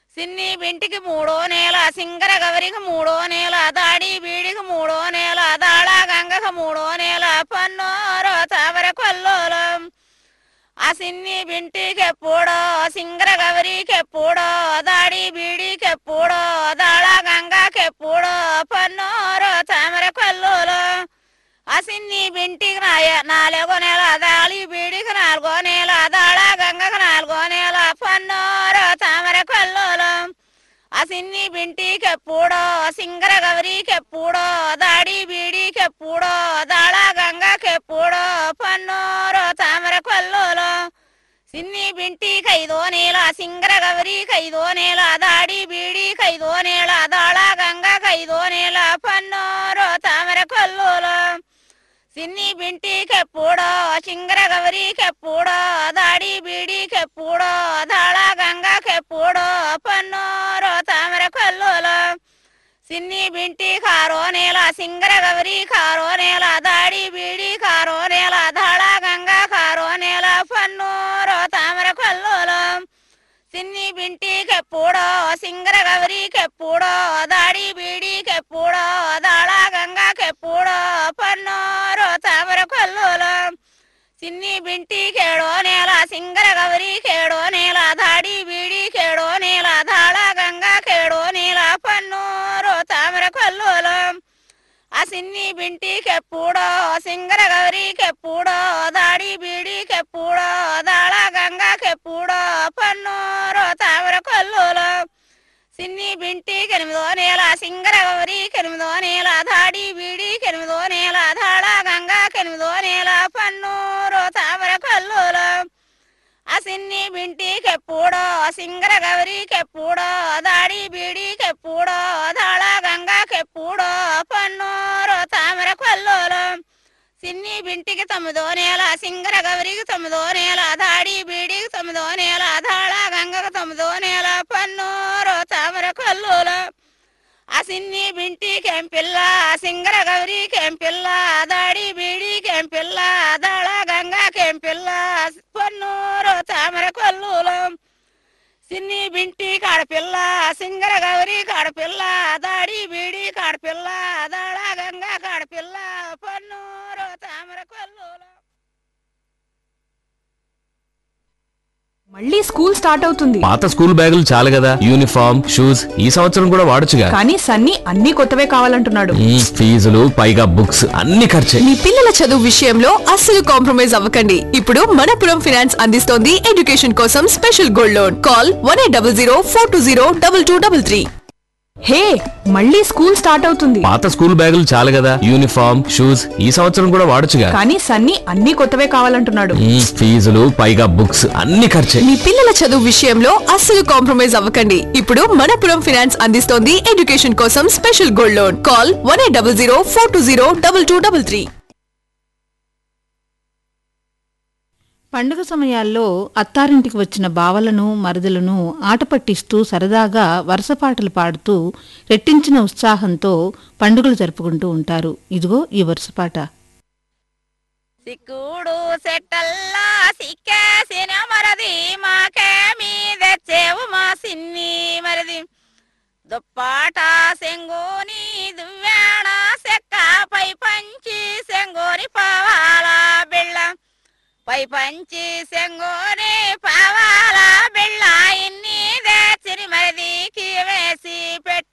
సిన్ని బింటికి మూడో నేల సింగర గవరికి మూడో నేల దాడి బీడికి మూడో నేల దాళ గంగకు మూడో నేల పన్నోరో తామర కొల్లోలం ఆ సిన్ని బింటికి ఎప్పుడో సింగర గవరికి ఎప్పుడో దాడి బీడికి ఎప్పుడో దాళ గంగకి ఎప్పుడో పన్నోరో తామర కొల్లోలం ఆ సిన్ని బింటికి నాయ నాలుగో నెల దాళి బీడికి నాలుగో నెల దాళ గంగకు నాలుగో నెల పన్నోరో తామర కొల్లోలం ఆ సిన్ని బింటికి ఎప్పుడో సింగర గౌరికి ఎప్పుడో దాడి బీడికి ఎప్పుడో దాళ గంగకి ఎప్పుడో పన్నోరో తామర కొల్లోలం సిన్ని బింటికి ఐదో నెల సింగర గౌరికి ఐదో నెల దాడి బీడికి ఐదో నెల దాళ గంగకి ఐదో నెల పన్నోరో తామర కొల్లోలం సిన్ని బింటికి ఎప్పుడో సింగర గౌరికి ఎప్పుడో దాడి బీడికి ఎప్పుడో దాళ గంగకి ఎప్పుడో పన్నోరో తామర కొల్లోలం సిన్ని బింటి కారో నేల సింగర గౌరి కారో నేల దాడి బీడి కారో నేల దాళ గంగా కారో నేల పన్నోరో తామర కొల్లోలం సిన్ని బింటికి ఎప్పుడో సింగర గౌరికి ఎప్పుడో దాడి బీడికి ఎప్పుడో దాళ గంగాకి ఎప్పుడో పన్నోరో తామర కొల్లోలం సిన్ని బింటి కేడో నేల సింగర గౌరి కేడో నేల దాడి బీడి కేడో నేల దాళ గంగా కేడో నేల పన్నోరో తామర కొల్లోలం ఆ సిన్ని బింటికి ఎప్పుడో సింగర గౌరికి ఎప్పుడో దాడి బీడికి ఎప్పుడో దాళ గంగాకి ఎప్పుడో పన్నోరో తామర కొల్లోలం సిన్ని బింటికి ఎనిమిదో నేల సింగర గౌరికి ఎనిమిదో నేల దాడి బీడికి ఎనిమిదో నేల దాళ గంగాకి ఎనిమిదో నేల పన్నూరు తామర కల్లులం ఆ సిన్ని బింటికి ఎప్పుడో సింగర గౌరికి ఎప్పుడో దాడి బీడికి ఎప్పుడో దాళ గంగాకి ఎప్పుడో పన్నూరు తామర కల్లులం సిన్ని బింటికి తొమ్మిదో నేల సింగర గౌరికి తొమ్మిదో నేల దాడి బీడికి తొమ్మిదో నేల దాళ గంగకు తొమ్మిదో నేల పన్నూరు తామర కల్లులం ఆ సిన్ని బింటి కెంపిల్ల సింగర గౌరి కెంపిల్ల దాడి బీడి కెంపిల్ల దాళ గంగా కెంపిల్ల పన్నూరు తామర కొల్లులం సిన్ని బింటి కాడపిల్ల సింగర గౌరి కాడపిల్ల దాడి బీడి కాడపిల్ల దాళ గంగా కాడపిల్ల పన్నూరు తామర కొల్లులం మళ్ళీ స్కూల్ స్టార్ట్ అవుతుంది పాత స్కూల్ బ్యాగులు చాలు కదా యూనిఫామ్ షూస్ ఈ సంవత్సరం కూడా వాడొచ్చుగా కానీ సన్నీ అన్ని కొత్తవే కావాలంటున్నాడు మ్మ్, ఫీజులు పైగా బుక్స్ అన్ని ఖర్చే మీ పిల్లల చదువు విషయంలో అస్సలు కాంప్రమైజ్ అవ్వకండి ఇప్పుడు మనపురం ఫినాన్స్ అందిస్తోంది ఎడ్యుకేషన్ కోసం special gold loan call one eight double zero four two zero double two double three hey మళ్ళీ స్కూల్ స్టార్ట్ అవుతుంది పాత స్కూల్ బ్యాగులు చాలు కదా యూనిఫామ్ షూస్ ఈ సంవత్సరం కూడా వాడొచ్చుగా కానీ సన్నీ అన్ని కొత్తవే కావాలంటున్నాడు మ్మ్, ఫీజులు పైగా బుక్స్ అన్ని ఖర్చే మీ పిల్లల చదువు విషయంలో అస్సలు కాంప్రమైజ్ అవ్వకండి ఇప్పుడు మనపురం ఫినాన్స్ అందిస్తోంది ఎడ్యుకేషన్ కోసం special gold loan call one eight double zero four two zero double two double three పండుగ సమయాల్లో అత్తారింటికి వచ్చిన బావలను మరదలను ఆట పట్టిస్తూ సరదాగా వరుస పాటలు పాడుతూ రెట్టించిన ఉత్సాహంతో పండుగలు జరుపుకుంటూ ఉంటారు ఇదిగో ఈ వరుస పాట సిక్కుడు సెట్టల్లా సిక్కేసిన మరది మాకే మీదెచ్చేవు మా సిన్ని మరది దుప్పాట సెంగోని దువ్వాణ సెక్క పై పంచి సెంగోని పావాల బిళ్ళ పై పంచి సెంగోని పావాల బిళ్ళ ఇన్ని తెచ్చిరి మరదికి వేసి పెట్ట